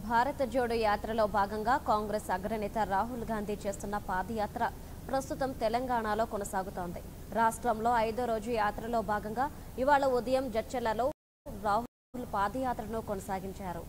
భారత్ జోడో యాత్రలో భాగంగా కాంగ్రెస్ అగ్రనేత రాహుల్ గాంధీ చేస్తున్న పాదయాత్ర ప్రస్తుతం తెలంగాణలో కొనసాగుతోంది రాష్ట్రంలో ఐదో రోజు యాత్రలో భాగంగా ఇవాళ ఉదయం జడ్చర్లలో రాహుల్ పాదయాత్రను కొనసాగించారు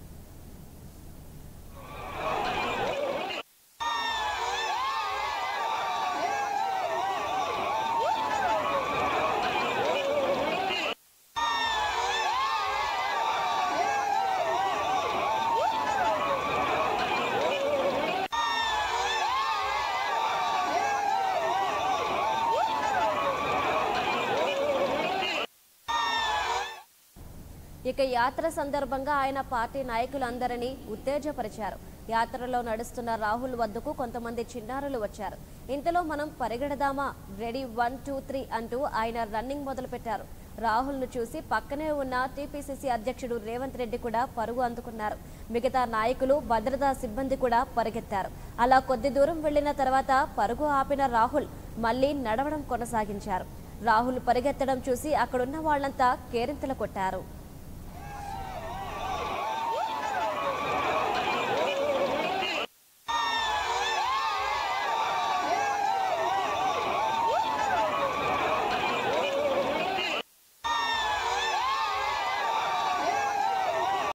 ఇక యాత్ర సందర్భంగా ఆయన పార్టీ నాయకులందరినీ ఉత్తేజపరిచారు యాత్రలో నడుస్తున్న రాహుల్ వద్దకు కొంతమంది చిన్నారులు వచ్చారు ఇంతలో మనం పరిగెడదామా రెడీ వన్ టూ త్రీ అంటూ ఆయన రన్నింగ్ మొదలుపెట్టారు రాహుల్ ను చూసి పక్కనే ఉన్న టీపీసీసీ అధ్యక్షుడు రేవంత్ రెడ్డి కూడా పరుగు అందుకున్నారు మిగతా నాయకులు భద్రతా సిబ్బంది కూడా పరిగెత్తారు అలా కొద్ది దూరం వెళ్లిన తర్వాత పరుగు ఆపిన రాహుల్ మళ్లీ నడవడం కొనసాగించారు రాహుల్ పరిగెత్తడం చూసి అక్కడున్న వాళ్లంతా కేరింతలు కొట్టారు